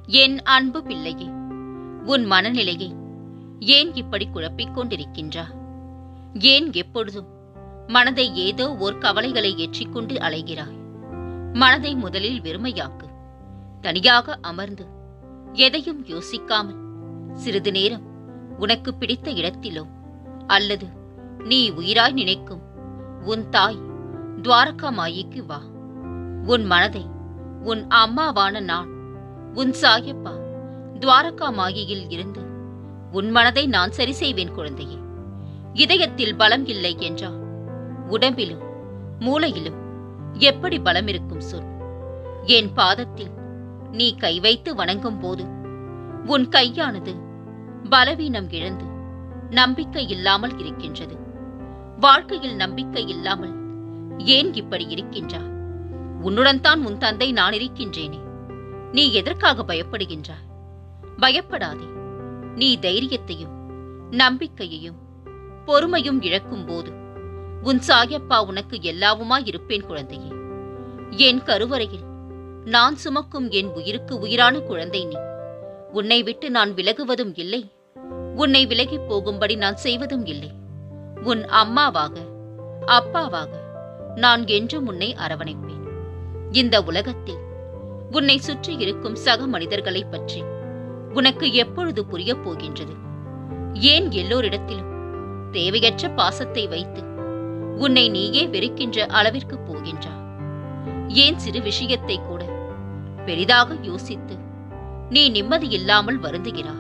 என் அன்பு பிள்ளையே உன் மனநிலையை ஏன் இப்படி குழப்பிக் கொண்டிருக்கின்றா ஏன் எப்பொழுதும் மனதை ஏதோ ஓர் கவலைகளை ஏற்றிக்கொண்டு அலைகிறாய் மனதை முதலில் வெறுமையாக்கு தனியாக அமர்ந்து எதையும் யோசிக்காமல் சிறிது நேரம் உனக்கு பிடித்த இடத்திலோ அல்லது நீ உயிராய் நினைக்கும் உன் தாய் துவாரகா மாயிக்கு வா உன் மனதை உன் அம்மாவான நான் உன் சாயப்பா துவாரகா மாயியில் இருந்து உன் மனதை நான் சரி செய்வேன் குழந்தையே இதயத்தில் பலம் இல்லை என்றால் உடம்பிலும் மூளையிலும் எப்படி பலம் இருக்கும் சொல் என் பாதத்தில் நீ கை வைத்து வணங்கும் போது உன் கையானது பலவீனம் இழந்து நம்பிக்கை இல்லாமல் இருக்கின்றது வாழ்க்கையில் நம்பிக்கை இல்லாமல் ஏன் இப்படி இருக்கின்றா உன்னுடன் தான் உன் தந்தை நான் இருக்கின்றேனே நீ எதற்காக பயப்படுகின்றாய் பயப்படாதே நீ தைரியத்தையும் நம்பிக்கையையும் பொறுமையும் இழக்கும் போது உன் சாயப்பா உனக்கு எல்லாவுமாய் இருப்பேன் குழந்தையே என் கருவறையில் நான் சுமக்கும் என் உயிருக்கு உயிரான குழந்தை நீ உன்னை விட்டு நான் விலகுவதும் இல்லை உன்னை விலகிப் போகும்படி நான் செய்வதும் இல்லை உன் அம்மாவாக அப்பாவாக நான் என்றும் உன்னை அரவணைப்பேன் இந்த உலகத்தில் உன்னை சுற்றி இருக்கும் சக மனிதர்களைப் பற்றி உனக்கு எப்பொழுது புரியப் போகின்றது ஏன் எல்லோரிடத்திலும் தேவையற்ற பாசத்தை வைத்து உன்னை நீயே வெறுக்கின்ற அளவிற்கு போகின்றா ஏன் சிறு விஷயத்தை கூட பெரிதாக யோசித்து நீ நிம்மதி இல்லாமல் வருந்துகிறாய்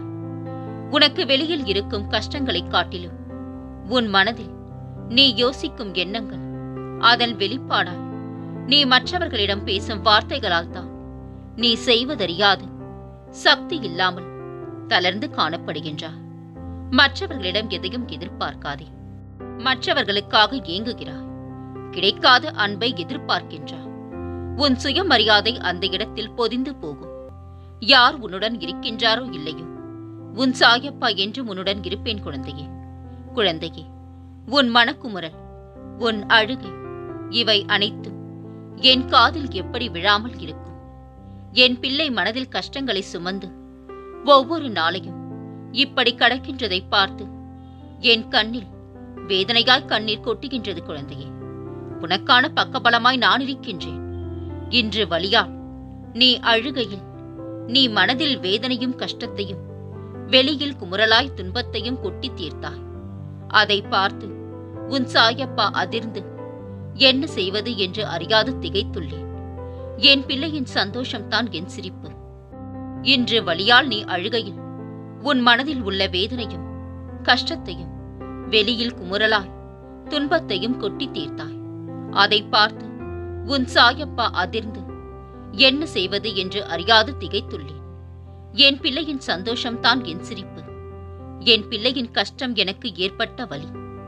உனக்கு வெளியில் இருக்கும் கஷ்டங்களைக் காட்டிலும் உன் மனதில் நீ யோசிக்கும் எண்ணங்கள் அதன் வெளிப்பாடாய் நீ மற்றவர்களிடம் பேசும் வார்த்தைகளால் தான் நீ செய்வதறியாது சக்தி இல்லாமல் தளர்ந்து காணப்படுகின்றாய் மற்றவர்களிடம் எதையும் எதிர்பார்க்காதே மற்றவர்களுக்காக ஏங்குகிறாய் கிடைக்காத அன்பை எதிர்பார்க்கின்றாய் உன் சுயமரியாதை அந்த இடத்தில் பொதிந்து போகும் யார் உன்னுடன் இருக்கின்றாரோ இல்லையோ உன் சாயப்பா என்று உன்னுடன் இருப்பேன் குழந்தையே குழந்தையே உன் மனக்குமுறல் உன் அழுகை இவை அனைத்தும் என் காதில் எப்படி விழாமல் இருக்கும் என் பிள்ளை மனதில் கஷ்டங்களை சுமந்து ஒவ்வொரு நாளையும் இப்படி கடக்கின்றதை பார்த்து என் கண்ணில் வேதனையாய் கண்ணீர் கொட்டுகின்றது குழந்தையே உனக்கான பக்கபலமாய் நான் இருக்கின்றேன் இன்று வழியால் நீ அழுகையில் நீ மனதில் வேதனையும் கஷ்டத்தையும் வெளியில் குமுறலாய் துன்பத்தையும் கொட்டி தீர்த்தாய் அதை பார்த்து உன் சாயப்பா அதிர்ந்து என்ன செய்வது என்று அறியாது திகைத்துள்ளேன் என் பிள்ளையின் சந்தோஷம்தான் என் சிரிப்பு இன்று வழியால் நீ அழுகையில் உன் மனதில் உள்ள வேதனையும் கஷ்டத்தையும் வெளியில் குமுறலாய் துன்பத்தையும் கொட்டி தீர்த்தாய் அதை பார்த்து உன் சாயப்பா அதிர்ந்து என்ன செய்வது என்று அறியாது திகைத்துள்ளேன் என் பிள்ளையின் சந்தோஷம்தான் என் சிரிப்பு என் பிள்ளையின் கஷ்டம் எனக்கு ஏற்பட்ட வலி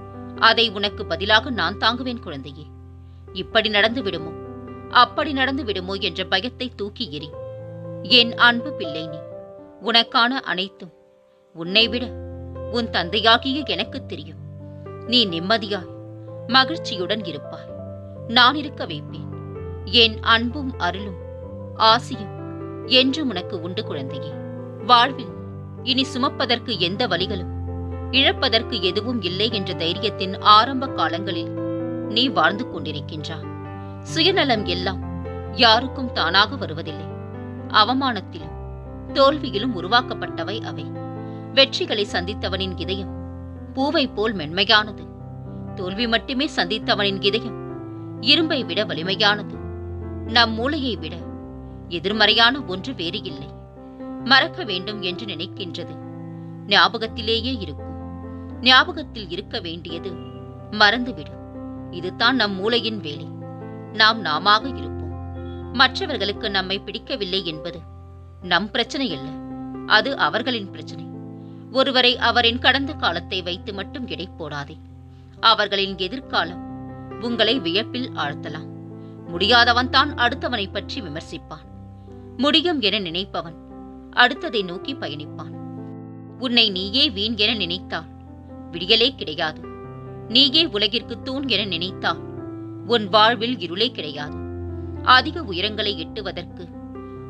அதை உனக்கு பதிலாக நான் தாங்குவேன் குழந்தையே இப்படி நடந்து விடுமோ அப்படி நடந்து விடுமோ என்ற பயத்தை தூக்கி எறி என் அன்பு பிள்ளை நீ உனக்கான அனைத்தும் உன்னை விட உன் தந்தையாகிய எனக்கு தெரியும் நீ நிம்மதியாய் மகிழ்ச்சியுடன் இருப்பாய் நான் இருக்க வைப்பேன் என் அன்பும் அருளும் ஆசியும் என்றும் உனக்கு உண்டு குழந்தையே வாழ்வில் இனி சுமப்பதற்கு எந்த வழிகளும் இழப்பதற்கு எதுவும் இல்லை என்ற தைரியத்தின் ஆரம்ப காலங்களில் நீ வாழ்ந்து கொண்டிருக்கின்றாய் சுயநலம் எல்லாம் யாருக்கும் தானாக வருவதில்லை அவமானத்திலும் தோல்வியிலும் உருவாக்கப்பட்டவை அவை வெற்றிகளை சந்தித்தவனின் இதயம் பூவை போல் மென்மையானது தோல்வி மட்டுமே சந்தித்தவனின் இதயம் இரும்பை விட வலிமையானது நம் மூளையை விட எதிர்மறையான ஒன்று வேறு இல்லை மறக்க வேண்டும் என்று நினைக்கின்றது ஞாபகத்திலேயே இருக்கும் ஞாபகத்தில் இருக்க வேண்டியது மறந்துவிடும் இதுதான் நம் மூளையின் வேலை நாம் நாமாக இருப்போம் மற்றவர்களுக்கு நம்மை பிடிக்கவில்லை என்பது நம் பிரச்சனை அல்ல அது அவர்களின் பிரச்சனை ஒருவரை அவரின் கடந்த காலத்தை வைத்து மட்டும் எடை போடாதே அவர்களின் எதிர்காலம் உங்களை வியப்பில் ஆழ்த்தலாம் முடியாதவன் தான் அடுத்தவனை பற்றி விமர்சிப்பான் முடியும் என நினைப்பவன் அடுத்ததை நோக்கி பயணிப்பான் உன்னை நீயே வீண் என நினைத்தால் விடியலே கிடையாது நீயே உலகிற்கு தூண் என நினைத்தால் உன் வாழ்வில் இருளே கிடையாது அதிக உயரங்களை எட்டுவதற்கு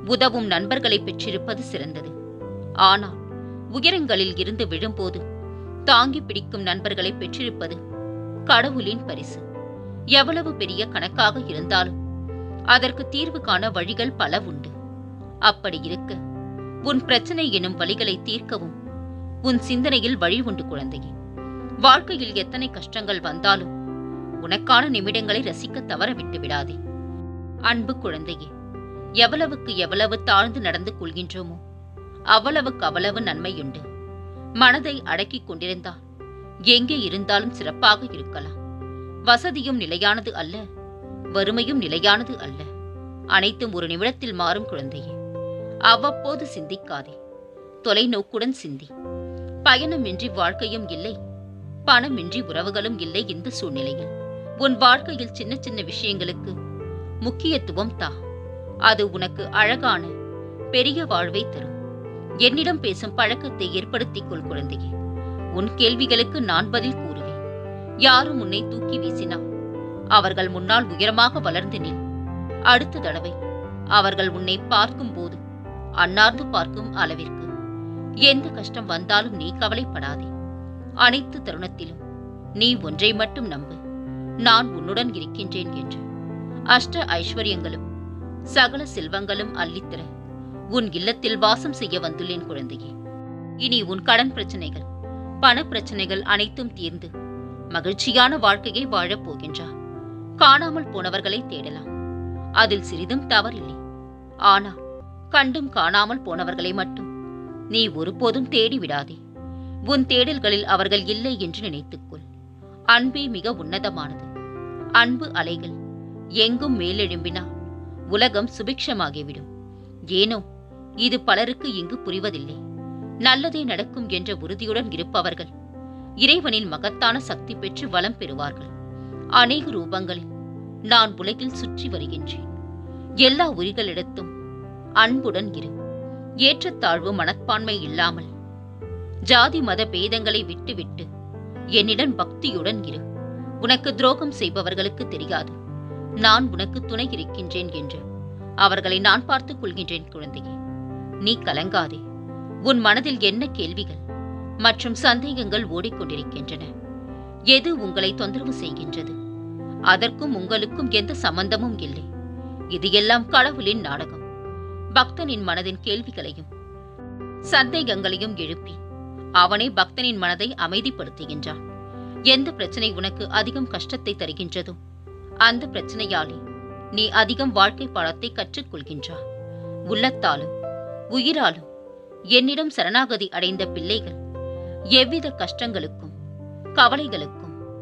உதவும் நண்பர்களை பெற்றிருப்பது சிறந்தது ஆனால் உயரங்களில் இருந்து விழும்போது தாங்கி பிடிக்கும் நண்பர்களை பெற்றிருப்பது கடவுளின் பரிசு எவ்வளவு பெரிய கணக்காக இருந்தாலும் அதற்கு தீர்வு காண வழிகள் பல உண்டு அப்படி இருக்க உன் பிரச்சனை எனும் வழிகளை தீர்க்கவும் உன் சிந்தனையில் வழி உண்டு குழந்தையே வாழ்க்கையில் எத்தனை கஷ்டங்கள் வந்தாலும் உனக்கான நிமிடங்களை ரசிக்க தவற விட்டு விடாதே அன்பு குழந்தையே எவ்வளவுக்கு எவ்வளவு தாழ்ந்து நடந்து கொள்கின்றோமோ அவ்வளவுக்கு அவ்வளவு நன்மையுண்டு மனதை அடக்கிக் கொண்டிருந்தால் எங்கே இருந்தாலும் சிறப்பாக இருக்கலாம் வசதியும் நிலையானது அல்ல வறுமையும் நிலையானது அல்ல அனைத்தும் ஒரு நிமிடத்தில் மாறும் குழந்தையே அவ்வப்போது சிந்திக்காதே தொலைநோக்குடன் சிந்தி பயணமின்றி வாழ்க்கையும் இல்லை பணமின்றி உறவுகளும் இல்லை இந்த சூழ்நிலையில் உன் வாழ்க்கையில் சின்ன சின்ன விஷயங்களுக்கு முக்கியத்துவம் தா அது உனக்கு அழகான பெரிய வாழ்வை தரும் என்னிடம் பேசும் பழக்கத்தை ஏற்படுத்திக் கொள் குழந்தையே உன் கேள்விகளுக்கு நான் பதில் கூறுவேன் யாரும் உன்னை தூக்கி வீசினால் அவர்கள் முன்னால் உயரமாக வளர்ந்து நில் அடுத்த தடவை அவர்கள் உன்னை பார்க்கும் போது அன்னார்ந்து பார்க்கும் அளவிற்கு எந்த கஷ்டம் வந்தாலும் நீ கவலைப்படாதே அனைத்து தருணத்திலும் நீ ஒன்றை மட்டும் நம்பு நான் உன்னுடன் இருக்கின்றேன் என்று அஷ்ட ஐஸ்வர்யங்களும் சகல செல்வங்களும் அள்ளித்தர உன் இல்லத்தில் வாசம் செய்ய வந்துள்ளேன் குழந்தையே இனி உன் கடன் பிரச்சனைகள் பண பிரச்சனைகள் அனைத்தும் தீர்ந்து மகிழ்ச்சியான வாழ்க்கையை வாழப் போகின்றார் காணாமல் போனவர்களை தேடலாம் அதில் சிறிதும் தவறில்லை ஆனால் கண்டும் காணாமல் போனவர்களை மட்டும் நீ ஒருபோதும் தேடி விடாதே உன் தேடல்களில் அவர்கள் இல்லை என்று நினைத்துக்கொள் அன்பே மிக உன்னதமானது அன்பு அலைகள் எங்கும் மேலெழும்பினால் உலகம் சுபிக்ஷமாகிவிடும் ஏனோ இது பலருக்கு இங்கு புரிவதில்லை நல்லதே நடக்கும் என்ற உறுதியுடன் இருப்பவர்கள் இறைவனின் மகத்தான சக்தி பெற்று வளம் பெறுவார்கள் அநேக ரூபங்களில் நான் உலகில் சுற்றி வருகின்றேன் எல்லா உயிர்களிடத்தும் அன்புடன் இரு ஏற்றத்தாழ்வு மனப்பான்மை இல்லாமல் ஜாதி மத பேதங்களை விட்டுவிட்டு என்னிடம் பக்தியுடன் இரு உனக்கு துரோகம் செய்பவர்களுக்கு தெரியாது நான் உனக்கு துணை இருக்கின்றேன் என்று அவர்களை நான் பார்த்துக் கொள்கின்றேன் குழந்தையே நீ கலங்காதே உன் மனதில் என்ன கேள்விகள் மற்றும் சந்தேகங்கள் ஓடிக்கொண்டிருக்கின்றன எது உங்களை தொந்தரவு செய்கின்றது அதற்கும் உங்களுக்கும் எந்த சம்பந்தமும் இல்லை இது எல்லாம் கடவுளின் நாடகம் பக்தனின் மனதின் கேள்விகளையும் சந்தேகங்களையும் எழுப்பி அவனே பக்தனின் மனதை அமைதிப்படுத்துகின்றான் எந்த பிரச்சனை உனக்கு அதிகம் கஷ்டத்தை தருகின்றதோ அந்த பிரச்சனையாலே நீ அதிகம் வாழ்க்கை பாடத்தை கற்றுக்கொள்கின்றாய் உள்ளத்தாலும் உயிராலும் என்னிடம் சரணாகதி அடைந்த பிள்ளைகள் எவ்வித கஷ்டங்களுக்கும் கவலைகளுக்கும்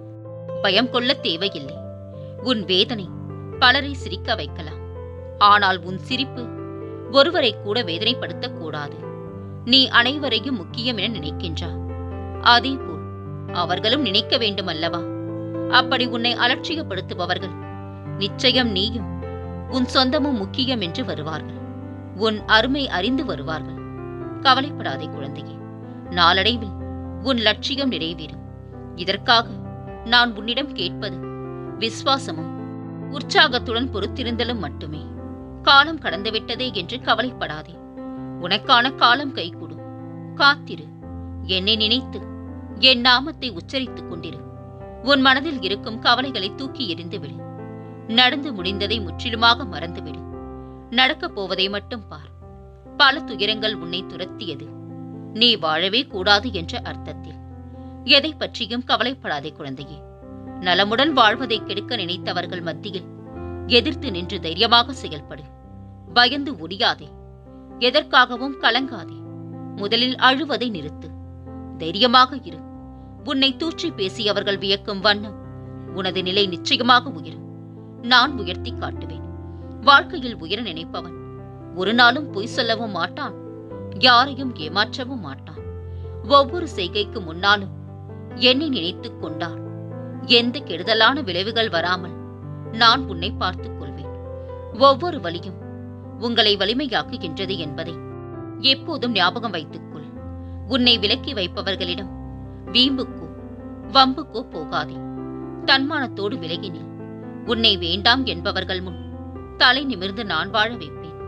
பயம் கொள்ள தேவையில்லை உன் வேதனை பலரை சிரிக்க வைக்கலாம் ஆனால் உன் சிரிப்பு ஒருவரை கூட வேதனைப்படுத்தக் கூடாது நீ அனைவரையும் முக்கியம் என நினைக்கின்றாய் அதேபோல் அவர்களும் நினைக்க வேண்டும் அல்லவா அப்படி உன்னை அலட்சியப்படுத்துபவர்கள் நிச்சயம் நீயும் உன் சொந்தமும் முக்கியம் என்று வருவார்கள் உன் அருமை அறிந்து வருவார்கள் கவலைப்படாதே குழந்தையே நாளடைவில் உன் லட்சியம் நிறைவேறும் இதற்காக நான் உன்னிடம் கேட்பது விசுவாசமும் உற்சாகத்துடன் பொறுத்திருந்தலும் மட்டுமே காலம் கடந்துவிட்டதே என்று கவலைப்படாதே உனக்கான காலம் கைகூடும் காத்திரு என்னை நினைத்து என் நாமத்தை உச்சரித்துக் கொண்டிரு உன் மனதில் இருக்கும் கவலைகளை தூக்கி எறிந்து விடு நடந்து முடிந்ததை முற்றிலுமாக மறந்துவிடு நடக்கப் போவதை மட்டும் பார் பல துயரங்கள் உன்னை துரத்தியது நீ வாழவே கூடாது என்ற அர்த்தத்தில் எதை பற்றியும் கவலைப்படாதே குழந்தையே நலமுடன் வாழ்வதை கெடுக்க நினைத்தவர்கள் மத்தியில் எதிர்த்து நின்று தைரியமாக செயல்படு பயந்து ஒடியாதே எதற்காகவும் கலங்காதே முதலில் அழுவதை நிறுத்து தைரியமாக இரு உன்னை தூற்றி பேசியவர்கள் வியக்கும் வண்ணம் உனது நிலை நிச்சயமாக உயரும் நான் உயர்த்தி காட்டுவேன் வாழ்க்கையில் உயர நினைப்பவன் ஒரு நாளும் பொய் சொல்லவும் மாட்டான் யாரையும் ஏமாற்றவும் மாட்டான் ஒவ்வொரு செய்கைக்கு முன்னாலும் என்னை நினைத்துக் கொண்டால் எந்த கெடுதலான விளைவுகள் வராமல் நான் உன்னை பார்த்துக் கொள்வேன் ஒவ்வொரு வழியும் உங்களை வலிமையாக்குகின்றது என்பதை எப்போதும் ஞாபகம் வைத்துக்கொள் உன்னை விலக்கி வைப்பவர்களிடம் வீம்புக்கோ வம்புக்கோ போகாதே தன்மானத்தோடு விலகினில் உன்னை வேண்டாம் என்பவர்கள் முன் தலை நிமிர்ந்து நான் வாழ வைப்பேன்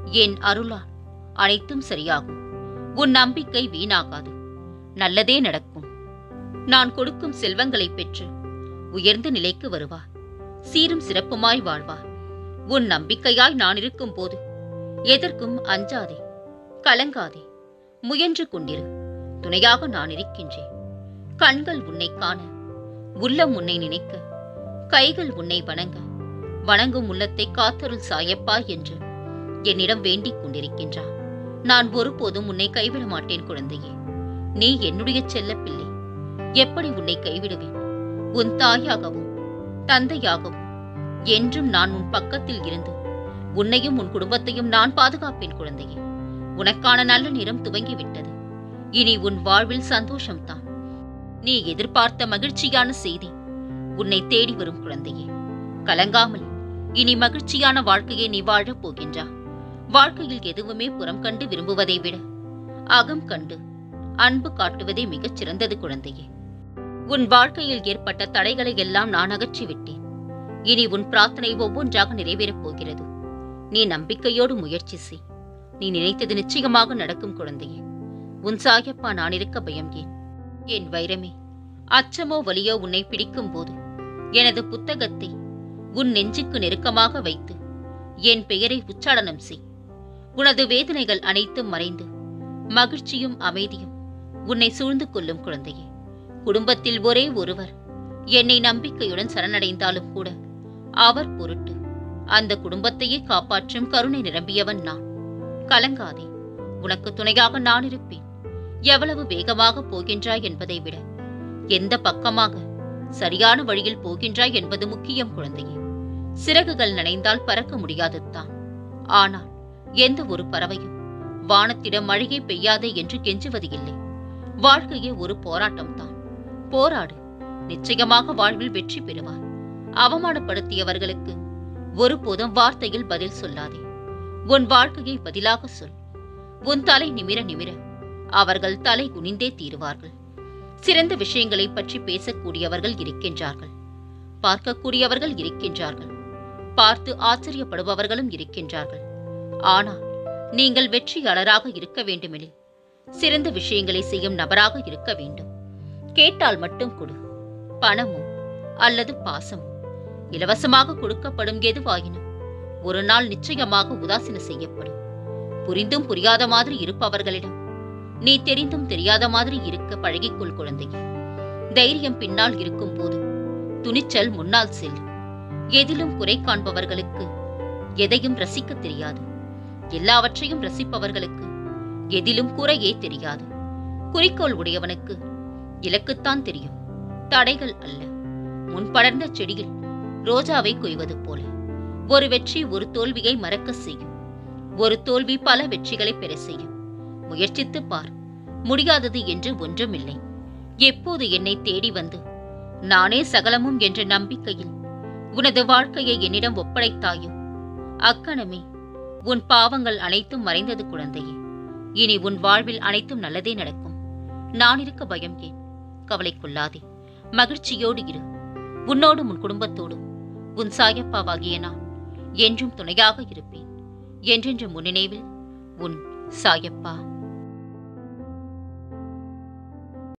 என் அருளால் அனைத்தும் சரியாகும் உன் நம்பிக்கை வீணாகாது நல்லதே நடக்கும் நான் கொடுக்கும் செல்வங்களை பெற்று உயர்ந்த நிலைக்கு வருவார் சீரும் சிறப்புமாய் வாழ்வார் உன் நம்பிக்கையாய் நான் இருக்கும் போது எதற்கும் அஞ்சாதே கலங்காதே முயன்று கொண்டிரு துணையாக நான் இருக்கின்றேன் கண்கள் உன்னை காண உள்ளம் உன்னை நினைக்க கைகள் உன்னை வணங்க வணங்கும் உள்ளத்தை காத்தருள் சாயப்பா என்று என்னிடம் வேண்டிக் கொண்டிருக்கின்றான் நான் ஒருபோதும் உன்னை கைவிட மாட்டேன் குழந்தையே நீ என்னுடைய செல்ல பிள்ளை எப்படி உன்னை கைவிடுவேன் உன் தாயாகவும் தந்தையாகவும் என்றும் நான் உன் பக்கத்தில் இருந்து உன்னையும் உன் குடும்பத்தையும் நான் பாதுகாப்பேன் குழந்தையே உனக்கான நல்ல நேரம் துவங்கிவிட்டது இனி உன் வாழ்வில் சந்தோஷம்தான் நீ எதிர்பார்த்த மகிழ்ச்சியான செய்தி உன்னை தேடி வரும் குழந்தையே கலங்காமல் இனி மகிழ்ச்சியான வாழ்க்கையை நீ வாழப் போகின்றா வாழ்க்கையில் எதுவுமே புறம் கண்டு விரும்புவதை விட அகம் கண்டு அன்பு காட்டுவதே மிகச் சிறந்தது குழந்தையே உன் வாழ்க்கையில் ஏற்பட்ட தடைகளை எல்லாம் நான் அகற்றிவிட்டேன் இனி உன் பிரார்த்தனை ஒவ்வொன்றாக நிறைவேறப் போகிறது நீ நம்பிக்கையோடு முயற்சி செய் நீ நினைத்தது நிச்சயமாக நடக்கும் குழந்தையே உன் சாயப்பா நான் இருக்க பயம் ஏன் என் வைரமே அச்சமோ வலியோ உன்னை பிடிக்கும் போது எனது புத்தகத்தை உன் நெஞ்சுக்கு நெருக்கமாக வைத்து என் பெயரை உச்சாடனம் செய் உனது வேதனைகள் அனைத்தும் மறைந்து மகிழ்ச்சியும் அமைதியும் உன்னை சூழ்ந்து கொள்ளும் குழந்தையே குடும்பத்தில் ஒரே ஒருவர் என்னை நம்பிக்கையுடன் சரணடைந்தாலும் கூட அவர் பொருட்டு அந்த குடும்பத்தையே காப்பாற்றும் கருணை நிரம்பியவன் நான் கலங்காதே உனக்கு துணையாக நான் இருப்பேன் எவ்வளவு வேகமாக போகின்றாய் என்பதை விட எந்த பக்கமாக சரியான வழியில் போகின்றாய் என்பது முக்கியம் குழந்தையே சிறகுகள் நனைந்தால் பறக்க முடியாதுதான் ஆனால் எந்த ஒரு பறவையும் வானத்திடம் மழையே பெய்யாதே என்று கெஞ்சுவது இல்லை வாழ்க்கையே ஒரு போராட்டம்தான் போராடு நிச்சயமாக வாழ்வில் வெற்றி பெறுவார் அவமானப்படுத்தியவர்களுக்கு ஒருபோதும் வார்த்தையில் பதில் சொல்லாதே உன் வாழ்க்கையை பதிலாக சொல் உன் தலை நிமிர நிமிர அவர்கள் தலை குனிந்தே தீருவார்கள் சிறந்த விஷயங்களை பற்றி பேசக்கூடியவர்கள் இருக்கின்றார்கள் பார்க்கக்கூடியவர்கள் இருக்கின்றார்கள் பார்த்து ஆச்சரியப்படுபவர்களும் இருக்கின்றார்கள் ஆனால் நீங்கள் வெற்றியாளராக இருக்க வேண்டுமெனில் சிறந்த விஷயங்களை செய்யும் நபராக இருக்க வேண்டும் கேட்டால் மட்டும் கொடு பணமோ அல்லது பாசமோ இலவசமாக கொடுக்கப்படும் எதுவாயினும் ஒரு நாள் நிச்சயமாக உதாசீன செய்யப்படும் புரிந்தும் புரியாத மாதிரி இருப்பவர்களிடம் நீ தெரிந்தும் தெரியாத மாதிரி இருக்க பழகிக்கொள் குழந்தையே தைரியம் பின்னால் இருக்கும் போது துணிச்சல் முன்னால் செல்லும் எதிலும் குறை காண்பவர்களுக்கு எதையும் ரசிக்க தெரியாது எல்லாவற்றையும் ரசிப்பவர்களுக்கு எதிலும் குறையே தெரியாது குறிக்கோள் உடையவனுக்கு இலக்குத்தான் தெரியும் தடைகள் அல்ல முன்படர்ந்த செடியில் ரோஜாவை கொய்வது போல ஒரு வெற்றி ஒரு தோல்வியை மறக்க செய்யும் ஒரு தோல்வி பல வெற்றிகளை பெற செய்யும் முயற்சித்துப் பார் முடியாதது என்று ஒன்றுமில்லை எப்போது என்னை தேடி வந்து நானே சகலமும் என்ற நம்பிக்கையில் உனது வாழ்க்கையை என்னிடம் ஒப்படைத்தாயோ அக்கணமே உன் பாவங்கள் அனைத்தும் மறைந்தது குழந்தையே இனி உன் வாழ்வில் அனைத்தும் நல்லதே நடக்கும் நான் இருக்க பயம் ஏன் கவலை கொள்ளாதே மகிழ்ச்சியோடு இரு உன்னோடும் உன் குடும்பத்தோடும் உன் சாயப்பாவாகிய நான் என்றும் துணையாக இருப்பேன் என்றென்று முன்னினைவில் உன் சாயப்பா